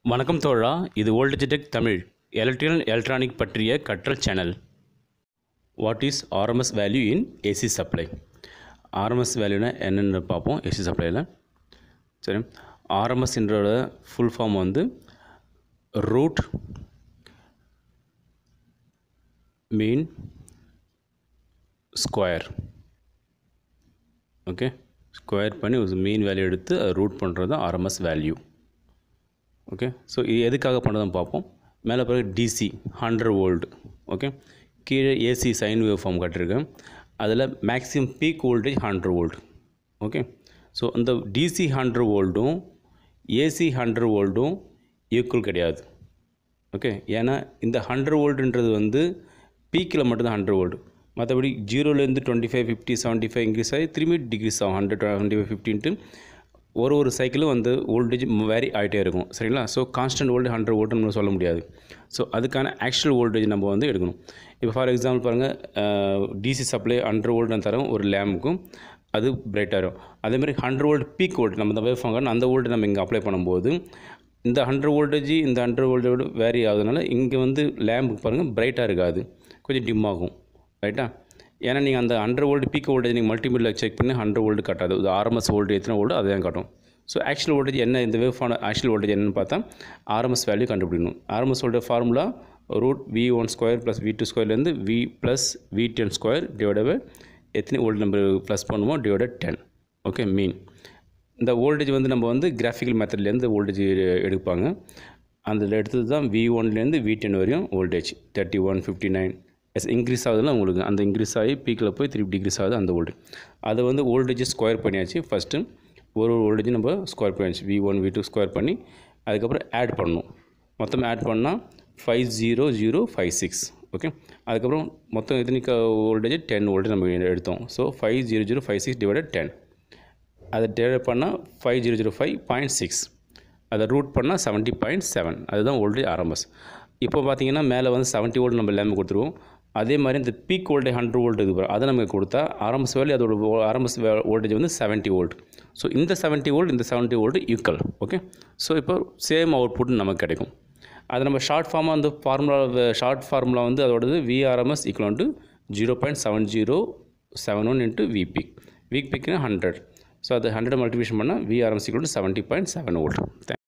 வணக்கம் தோழா இது voltage tech Tamil electrical electronic பற்றிய கற்றல் channel what is RMS value in AC supply RMS வேல்யூனா என்னென்னு பார்ப்போம் ஏசி சப்ளையில் சரி ஆர்எம்எஸ்ன்றோட ஃபுல் ஃபார்ம் வந்து root mean square okay square பண்ணி ஒரு மீன் வேல்யூ எடுத்து அதை ரூட் பண்ணுறது தான் ஆர்எம்எஸ் வேல்யூ ஓகே ஸோ இது எதுக்காக பண்ணுறதுன்னு பார்ப்போம் மேலே பிறகு டிசி ஹண்ட்ரட் வோல்ட் ஓகே கீழே ஏசி சைன் வேவ் ஃபார்ம் காட்டியிருக்கேன் அதில் maximum peak voltage hundred volt okay so அந்த டிசி ஹண்ட்ரட் வோல்ட்டும் ஏசி ஹண்ட்ரட் வோல்ட்டும் ஈக்குவல் கிடையாது ஓகே ஏன்னா இந்த ஹண்ட்ரட் வோல்ட்டுன்றது வந்து பீக்கில் மட்டும்தான் ஹண்ட்ரட் வோல்ட் மற்றபடி ஜீரோலேருந்து twenty five fifty seventy five increase ஆகி திரும்பி டிகிரிஸ் ஆகும் ஹண்ட்ரட் டுவெண்ட்டி ஃபைவ் ஃபிஃப்டின்ட்டு ஒரு ஒரு சைக்கிளும் வந்து வோல்டேஜ் வேரி ஆகிட்டே இருக்கும் சரிங்களா so constant voltage hundred volt நம்ம சொல்ல முடியாது ஸோ அதுக்கான ஆக்சுவல் வோல்டேஜ் நம்ம வந்து எடுக்கணும் இப்போ ஃபார் எக்ஸாம்பிள் பாருங்கள் டிசி சப்ளை ஹண்ட்ரட் வோல்ட் நான் தரோம் ஒரு லேம்புக்கும் அது பிரைட்டாக இருக்கும் அதேமாதிரி ஹண்ட்ரட் வோல்ட் பீக் வோல்ட் நம்ம இந்த வேவ் ஃபாங்க அந்த வோல்ட் நம்ம இங்கே அப்ளை பண்ணும்போது இந்த ஹண்ட்ரட் வோல்டேஜ் இந்த ஹண்ட்ரட் வோல்டேஜ் வேரி ஆகுதுனால இங்கே வந்து லேம்புக்கு பாருங்கள் பிரைட்டாக இருக்காது கொஞ்சம் டிம் ஆகும் ரைட்டா ஏன்னா நீங்கள் அந்த ஹண்ட்ரட் வோல்ட் பீக் வோல்டேஜ் நீங்கள் மல்டிமீட்டரில் செக் பண்ணி ஹண்ட்ரட் வோல்ட் காட்டாது இது ஆர்எம்எஸ் வோல்ட் எத்தனை வோல்ட் அதை தான் காட்டும் ஸோ ஆக்சுவல் வோல்டேஜ் என்ன இந்த வேவ் ஃபான ஆக்சுவல் வோல்டேஜ் என்னன்னு பார்த்தா ஆர்எம்எஸ் வேல்யூ கண்டுபிடிக்கணும் RMS voltage formula root V one square plus V two ஸ்கொயர்லேருந்து V plus V ten square divide by எத்தனை வோல்ட் நம்பர் ப்ளஸ் பண்ணுமோ டிவைட் டென் ஓகே மீன் இந்த voltage வந்து நம்ம வந்து கிராஃபிக்கல் மெத்தட்லேருந்து வோல்டேஜ் எடுப்பாங்க அதில் எடுத்தது தான் வி ஒன்லேருந்து வி டென் வரையும் voltage thirty one fifty nine எஸ் இன்க்ரீஸ் ஆகுதுன்னா உங்களுக்கு அந்த இன்க்ரீஸ் ஆகி பீக்கில் போய் த்ரீ டிகிரிஸ் ஆகுது அந்த வோல்டேஜ் அதை வந்து வோல்டேஜ் ஸ்கொயர் பண்ணியாச்சு ஃபஸ்ட்டு ஒரு ஒரு வோல்டேஜ் நம்ம ஸ்கொயர் பண்ணியாச்சு V one V two square பண்ணி அதுக்கப்புறம் ஆட் பண்ணணும் மொத்தம் ஆட் பண்ணால் five zero zero five six okay அதுக்கப்புறம் மொத்தம் எத்தனை வோல்டேஜ் டென் வோல்டேஜ் நம்ம எடுத்தோம் so five zero zero five six divided ten அதை டிவைட் பண்ணால் five zero zero five point six அதை ரூட் பண்ணால் செவன்ட்டி பாயிண்ட் செவன் அதுதான் வோல்டேஜ் ஆர்எம்எஸ் இப்போ பார்த்தீங்கன்னா மேலே வந்து செவன்ட்டி வோல்ட் நம்ம எல்லாமே கொடுத்துருவோம் அதே மாதிரி இந்த பீக் வோல்டேஜ் ஹண்ட்ரட் வோல்ட் இது அதை நமக்கு கொடுத்தா ஆர்எம்எஸ் வேல்யூ அதோட ஆர்எம்எஸ் வோல்டேஜ் வந்து செவன்ட்டி வோல்ட் ஸோ இந்த செவன்ட்டி வோல்ட் இந்த seventy volt equal okay so இப்போ சேம் அவுட்புட் நமக்கு கிடைக்கும் அது நம்ம ஷார்ட் ஃபார்மாக வந்து ஃபார்முலா ஷார்ட் ஃபார்முலா வந்து அதோடது VRMS equal to zero point seven zero seven one into V peak வீக் பிக்னா ஹண்ட்ரட் ஸோ அது ஹண்ட்ரட் மல்டிபிகேஷன் பண்ணால் VRMS equal to seventy point seven volt